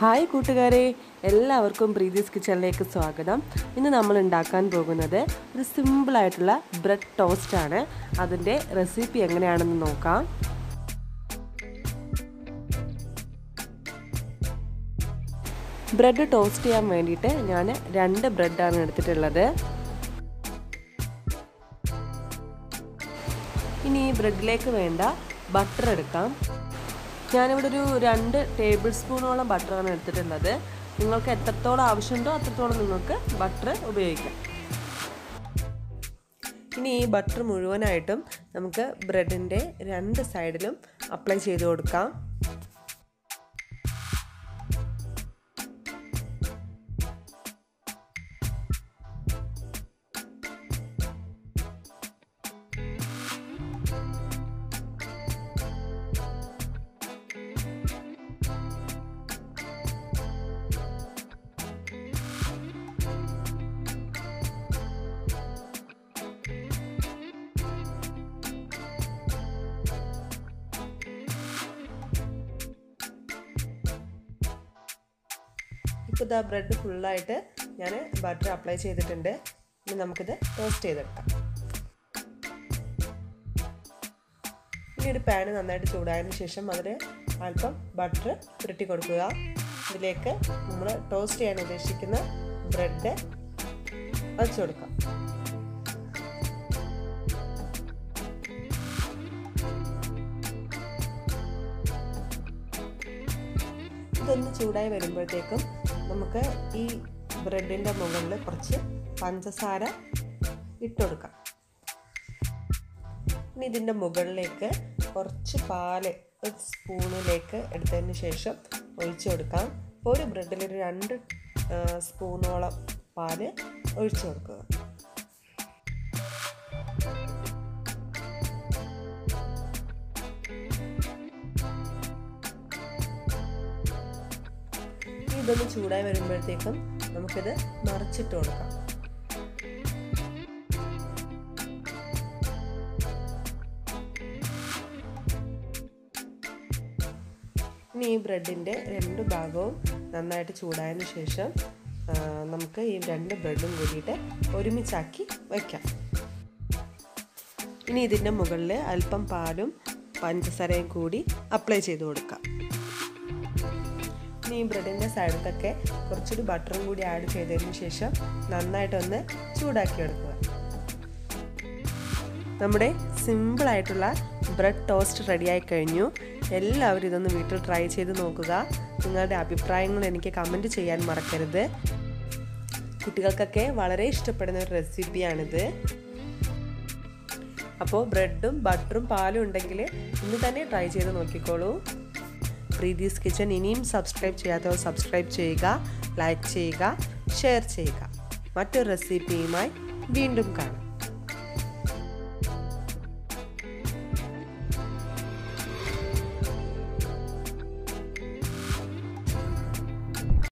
hi കൂട്ടുകാരെ എല്ലാവർക്കും പ്രീതീസ് കിച്ചണിലേക്ക് സ്വാഗതം ഇന്ന് നമ്മൾ ഉണ്ടാക്കാൻ പോകുന്നത് ഒരു സിമ്പിളായിട്ടുള്ള ബ്രെഡ് ടോസ്റ്റ് ആണ് അതിൻ്റെ റെസിപ്പി എങ്ങനെയാണെന്ന് നോക്കാം ബ്രെഡ് ടോസ്റ്റ് ചെയ്യാൻ വേണ്ടിയിട്ട് ഞാൻ രണ്ട് ബ്രെഡാണ് എടുത്തിട്ടുള്ളത് ഇനി ഈ ബ്രെഡിലേക്ക് വേണ്ട ബട്ടർ എടുക്കാം ഞാനിവിടെ ഒരു രണ്ട് ടേബിൾ സ്പൂണോളം ബട്ടറാണ് എടുത്തിട്ടുള്ളത് നിങ്ങൾക്ക് എത്രത്തോളം ആവശ്യമുണ്ടോ അത്രത്തോളം നിങ്ങൾക്ക് ബട്ടർ ഉപയോഗിക്കാം ഇനി ഈ ബട്ടർ മുഴുവനായിട്ടും നമുക്ക് ബ്രെഡിൻ്റെ രണ്ട് സൈഡിലും അപ്ലൈ ചെയ്ത് കൊടുക്കാം ഇപ്പോൾ ഇതാ ബ്രെഡ് ഫുള്ളായിട്ട് ഞാൻ ബട്ടർ അപ്ലൈ ചെയ്തിട്ടുണ്ട് ഇനി നമുക്കിത് ടോസ്റ്റ് ചെയ്തെടുക്കാം ഇനി ഒരു പാന് നന്നായിട്ട് ചൂടായതിനു ശേഷം അതിൽ അല്പം ബട്ടർ പുരട്ടി കൊടുക്കുക ഇതിലേക്ക് നമ്മൾ ടോസ്റ്റ് ചെയ്യാൻ ഉദ്ദേശിക്കുന്ന ബ്രെഡ് വച്ചു കൊടുക്കാം ഇതൊന്ന് ചൂടായി വരുമ്പോഴത്തേക്കും നമുക്ക് ഈ ബ്രെഡിൻ്റെ മുകളിൽ കുറച്ച് പഞ്ചസാര ഇട്ടുകൊടുക്കാം ഇനി ഇതിൻ്റെ മുകളിലേക്ക് കുറച്ച് പാല് ഒരു സ്പൂണിലേക്ക് എടുത്തതിന് ശേഷം ഒഴിച്ചു കൊടുക്കാം ഒരു ബ്രെഡിൽ ഒരു രണ്ട് സ്പൂണോളം പാല് ഒഴിച്ചു കൊടുക്കുക ഇതൊന്ന് ചൂടായി വരുമ്പോഴത്തേക്കും നമുക്കിത് മറിച്ചിട്ട് കൊടുക്കാം ഇനി ഈ ബ്രെഡിൻ്റെ രണ്ട് ഭാഗവും നന്നായിട്ട് ചൂടായതിന് ശേഷം നമുക്ക് ഈ രണ്ട് ബ്രെഡും കൂടിയിട്ട് ഒരുമിച്ചാക്കി വയ്ക്കാം ഇനി ഇതിൻ്റെ മുകളിൽ അല്പം പാലും പഞ്ചസാരയും കൂടി അപ്ലൈ ചെയ്ത് കൊടുക്കാം ഇനി ഈ ബ്രെഡിൻ്റെ സൈഡിലൊക്കെ കുറച്ചൊരു ബട്ടറും കൂടി ആഡ് ചെയ്തതിന് ശേഷം നന്നായിട്ടൊന്ന് ചൂടാക്കി എടുക്കുക നമ്മുടെ സിമ്പിളായിട്ടുള്ള ബ്രെഡ് ടോസ്റ്റ് റെഡിയായി കഴിഞ്ഞു എല്ലാവരും ഇതൊന്ന് വീട്ടിൽ ട്രൈ ചെയ്ത് നോക്കുക നിങ്ങളുടെ അഭിപ്രായങ്ങൾ എനിക്ക് കമൻറ്റ് ചെയ്യാൻ മറക്കരുത് കുട്ടികൾക്കൊക്കെ വളരെ ഇഷ്ടപ്പെടുന്ന ഒരു റെസിപ്പിയാണിത് അപ്പോൾ ബ്രെഡും ബട്ടറും പാലും ഉണ്ടെങ്കിൽ ഇന്ന് തന്നെ ട്രൈ ചെയ്ത് നോക്കിക്കോളൂ പ്രീതീസ് കിച്ചൺ ഇനിയും സബ്സ്ക്രൈബ് ചെയ്യാത്തവർ സബ്സ്ക്രൈബ് ചെയ്യുക ലൈക്ക് ചെയ്യുക ഷെയർ ചെയ്യുക മറ്റൊരു റെസിപ്പിയുമായി വീണ്ടും കാണാം